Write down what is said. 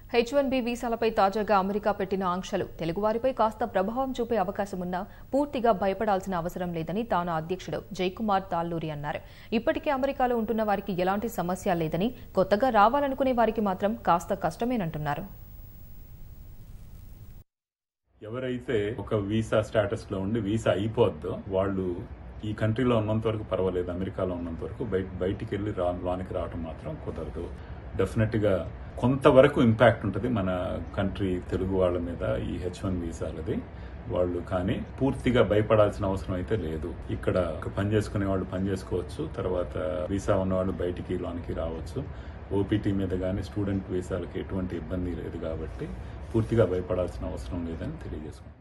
H one B వీసాలపై తాజాగా America పెట్టిన ఆంక్షలు తెలుగువారిపై కాస్త ప్రభావం చూపే అవకాశం ఉన్నా పూర్తిగా భయపడాల్సిన అవసరం లేదని తాను అధ్యక్షుడు జైకుమార్ తాల్లూరి అన్నారు ఇప్పటికే అమెరికాలో ఉంటున్న వారికి ఎలాంటి సమస్య లేదని కొత్తగా రావాలనుకునే వారికి మాత్రం కాస్త కష్టమేనంటున్నారు ఎవరైతే ఒక వీసా స్టేటస్ లో ఉండి వీసా అయిపోద్దో వాళ్ళు ఈ కంట్రీలో ఉన్నంత వరకు పర్వాలేదు అమెరికాలో ఉన్నంత వరకు బయట బయటికి వెళ్ళి రా లోనికి రావడం మాత్రం కుదరదు డెఫినెట్ గా కొంతవరకు ఇంపాక్ట్ ఉంటుంది మన కంట్రీ తెలుగు వాళ్ళ మీద ఈ హెచ్ వన్ వీసాలది వాళ్ళు కానీ పూర్తిగా భయపడాల్సిన అవసరం అయితే లేదు ఇక్కడ పని చేసుకునే వాళ్ళు పని చేసుకోవచ్చు తర్వాత వీసా ఉన్న వాళ్ళు బయటికి లోనికి రావచ్చు ఓపీటీ మీద కానీ స్టూడెంట్ వీసాలకి ఎటువంటి ఇబ్బంది లేదు కాబట్టి పూర్తిగా భయపడాల్సిన అవసరం లేదని తెలియజేసుకుంటాం